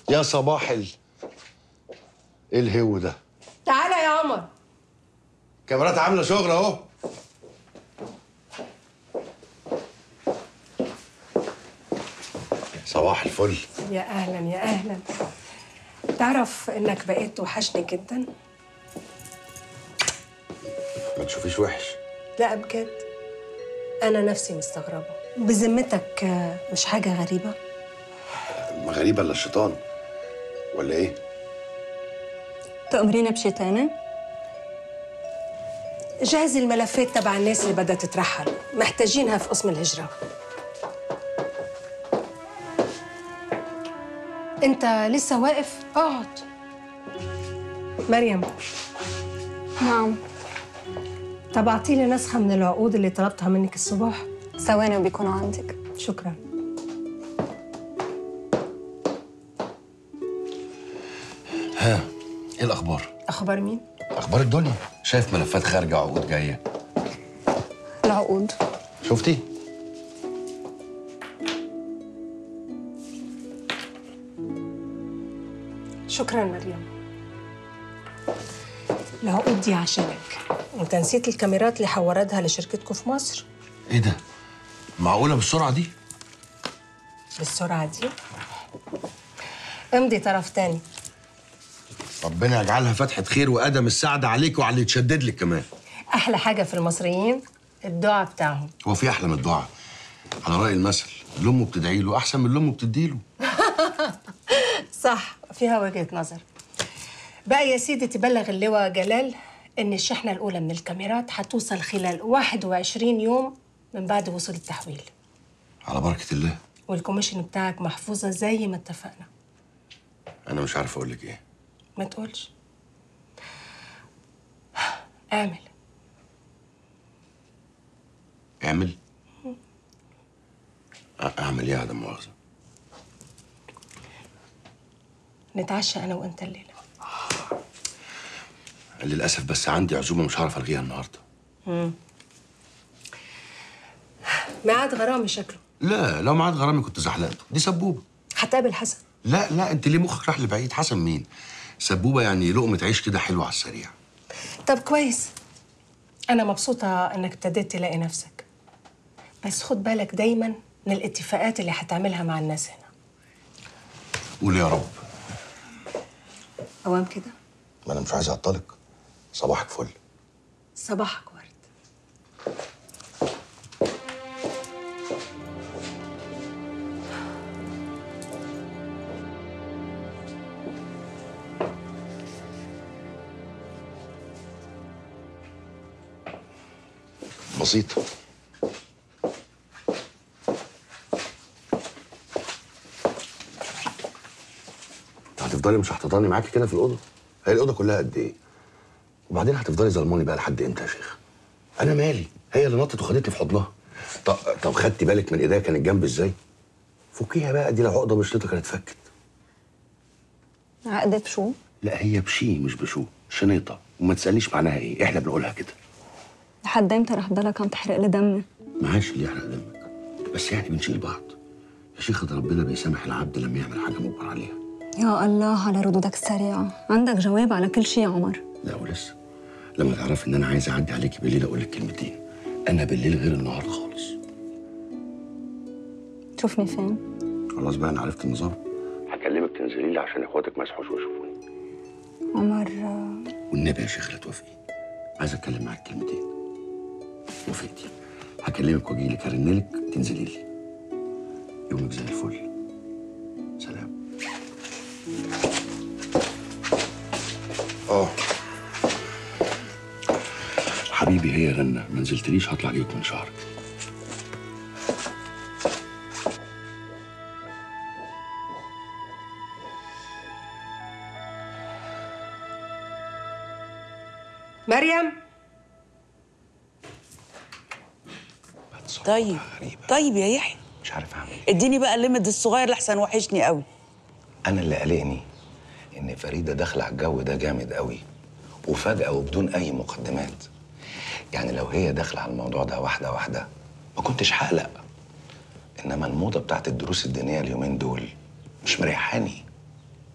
يا صباح ال ايه الهو ده تعالى يا عمر كاميرات عامله شغل اهو صباح الفل يا اهلا يا اهلا تعرف انك بقيت توحشني جدا ما تشوفيش وحش لا بجد انا نفسي مستغربه بذمتك آه، مش حاجه غريبه ما غريبه الا الشيطان ولا ايه تأمرينا بشي تاني؟ جهز الملفات تبع الناس اللي بدها تترحل محتاجينها في قسم الهجره انت لسه واقف اقعد مريم نعم طب اعطي لي نسخه من العقود اللي طلبتها منك الصبح ثواني وبيكونوا عندك شكرا ها ايه الاخبار اخبار مين اخبار الدنيا شايف ملفات خارجه وعقود جايه العقود شفتي شكرا مريم العقود دي عشانك انت نسيت الكاميرات اللي حوردها لشركتكم في مصر ايه ده معقوله بالسرعه دي بالسرعه دي امضي طرف تاني ربنا يجعلها فتحه خير وادم السعد عليك وعلى اللي يتشدد لك كمان احلى حاجه في المصريين الدعاء بتاعهم هو في احلى من الدعاء على راي المثل اللي امه بتدعي له احسن من اللي امه بتدي له صح فيها وجهه نظر بقى يا سيدي تبلغ اللواء جلال ان الشحنه الاولى من الكاميرات هتوصل خلال 21 يوم من بعد وصول التحويل على بركه الله والكوميشن بتاعك محفوظه زي ما اتفقنا انا مش عارف اقول لك ايه ما تقولش اعمل اعمل أ- اعمل ايه يا عدم مؤاخذه نتعشى انا وانت الليله للاسف بس عندي عزومه مش هعرف الغيها النهارده ميعاد غرامي شكله لا لو معاد غرامي كنت زحلقته دي سبوبه هتقابل حسن لا لا انت ليه مخك راح لبعيد حسن مين سبوبه يعني لقمه عيش كده حلوه على السريع طب كويس انا مبسوطه انك ابتديت تلاقي نفسك بس خد بالك دايما من الاتفاقات اللي هتعملها مع الناس هنا قول يا رب اوام كده ما انا مش عايز اعطلك صباحك فل صباحك ورد بسيط انت هتفضلي مش هتطاني معاكي كده في الاوضه هي الاوضه كلها قد ايه وبعدين هتفضلي ظلماني بقى لحد امتى يا شيخ انا مالي هي اللي نطت وخدتني في حضنها طب طب خدتي بالك من ايديها كانت جنب ازاي فكيها بقى دي لو عقده مشلتها كانت فكت عقدة بشو؟ لا هي بشي مش بشو شنيطه وما تسالنيش معناها ايه احنا بنقولها كده لحد امتى رح تضلك عم تحرق لي دمي؟ معاش اللي يحرق دمك بس يعني بنشيل بعض يا شيخ ده ربنا بيسامح العبد لما يعمل حاجه مجبر عليها يا الله على ردودك السريعة عندك جواب على كل شيء يا عمر لا ولسه لما تعرفي ان انا عايز اعدي عليكي بالليل اقول لك كلمتين انا بالليل غير النهار خالص تشوفني فين؟ خلاص بقى انا عرفت النظام هكلمك تنزلي لي عشان اخواتك ما يصحوش ويشوفوني عمر آه، والنبي يا شيخ لا توافقي عايز اتكلم معاك كلمتين وافقتي هكلمك واجي لك هرن لك تنزلي لي يومك زي الفل سلام اه حبيبي هي رنة ما نزلتليش هطلع اجيبك من شهرك مريم طيب طيب يا يحيى مش عارف اعمل ايه اديني بقى الليمت الصغير لحسن وحشني قوي انا اللي قلقني ان فريده داخله على الجو ده جامد قوي وفجاه وبدون اي مقدمات يعني لو هي داخله على الموضوع ده واحده واحده ما كنتش هقلق انما الموضه بتاعت الدروس الدينيه اليومين دول مش مريحاني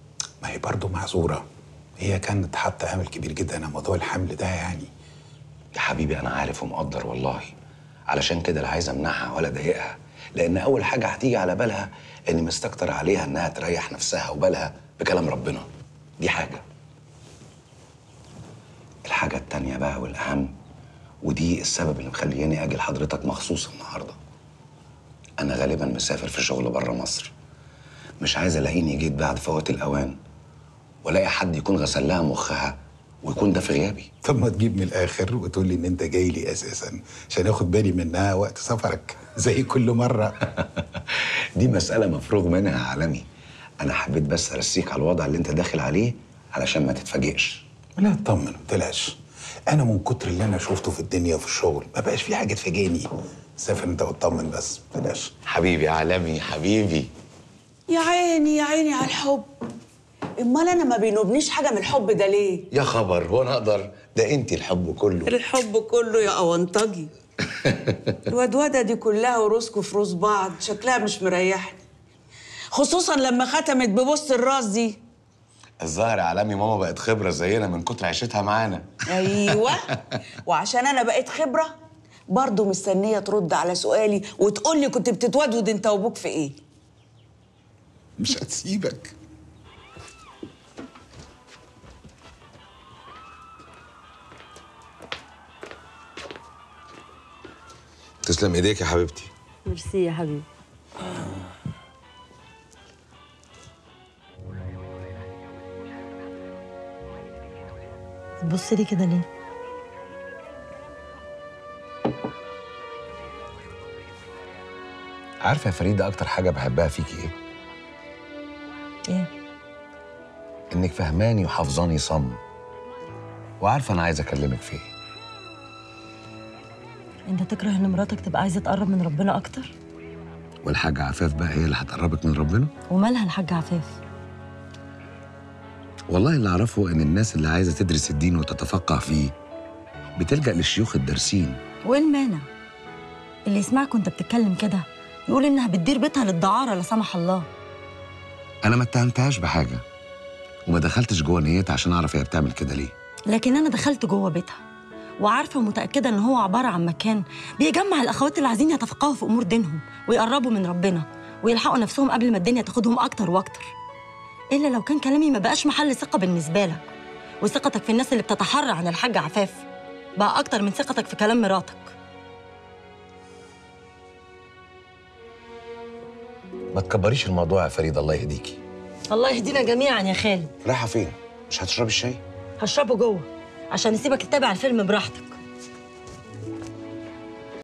هي برضه معذوره هي كانت حاطه امل كبير جدا على موضوع الحمل ده يعني يا حبيبي انا عارف ومقدر والله علشان كده لا عايز امنعها ولا اضايقها لان اول حاجه هتيجي على بالها اني مستكتر عليها انها تريح نفسها وبالها بكلام ربنا دي حاجه الحاجه التانيه بقى والاهم ودي السبب اللي مخليني اجي لحضرتك مخصوص النهارده انا غالبا مسافر في شغل بره مصر مش عايز الاقيني جيت بعد فوات الاوان والاقي حد يكون غسل لها مخها ويكون ده في غيابي طب ما تجيب من الاخر وتقول لي ان انت جاي لي اساسا عشان اخد بالي منها وقت سفرك زي كل مره دي مسألة مفروغ منها يا عالمي أنا حبيت بس أرسيك على الوضع اللي أنت داخل عليه علشان ما تتفاجئش لا اطمن ما تقلقش انا من كتر اللي انا شفته في الدنيا وفي الشغل ما بقاش في حاجه تفاجئني سافر انت واطمن بس ما تقلقش حبيبي يا عالمي حبيبي يا عيني يا عيني على الحب امال انا ما بينوبنيش حاجه من الحب ده ليه يا خبر هو أنا أقدر ده أنت الحب كله الحب كله يا اونطجي الودوده دي كلها وروسكوا في روس بعض شكلها مش مريحني خصوصا لما ختمت ببوست الراس دي الظاهر يا عالمي ماما بقت خبرة زينا من كتر عيشتها معانا ايوه وعشان انا بقيت خبره برضه مستنيه ترد على سؤالي وتقول لي كنت بتتودود انت وابوك في ايه مش هتسيبك تسلم إيديك يا حبيبتي ميرسي يا حبيبي تبص لي كده ليه؟ عارفة يا فريدة أكتر حاجة بحبها فيكي إيه؟ ايه؟ إنك فهماني وحافظاني صم وعارفة أنا عايز أكلمك في إيه انت تكره ان مراتك تبقى عايزه تقرب من ربنا اكتر؟ والحاجة عفاف بقى هي اللي هتقربك من ربنا ومالها الحاج عفاف؟ والله اللي أعرفه إن الناس اللي عايزة تدرس الدين وتتفقه فيه بتلجأ للشيوخ الدارسين وايه المانع؟ اللي يسمعك وانت بتتكلم كده يقول انها بتدير بيتها للدعاره لا سمح الله أنا ما اتهمتهاش بحاجة وما دخلتش جوه نيتها عشان أعرف هي بتعمل كده ليه لكن انا دخلت جوه بيتها وعارفه ومتاكده ان هو عباره عن مكان بيجمع الاخوات اللي عايزين يتفقهوا في امور دينهم ويقربوا من ربنا ويلحقوا نفسهم قبل ما الدنيا تاخدهم اكتر واكتر الا لو كان كلامي ما بقاش محل ثقه بالنسبه لك وثقتك في الناس اللي بتتحرى عن الحاج عفاف بقى اكتر من ثقتك في كلام مراتك ما تكبريش الموضوع يا فريد الله يهديكي الله يهدينا جميعا يا خالد رايحة فين؟ مش هتشربي الشاي؟ هشربه جوه عشان نسيبك تتابع الفيلم براحتك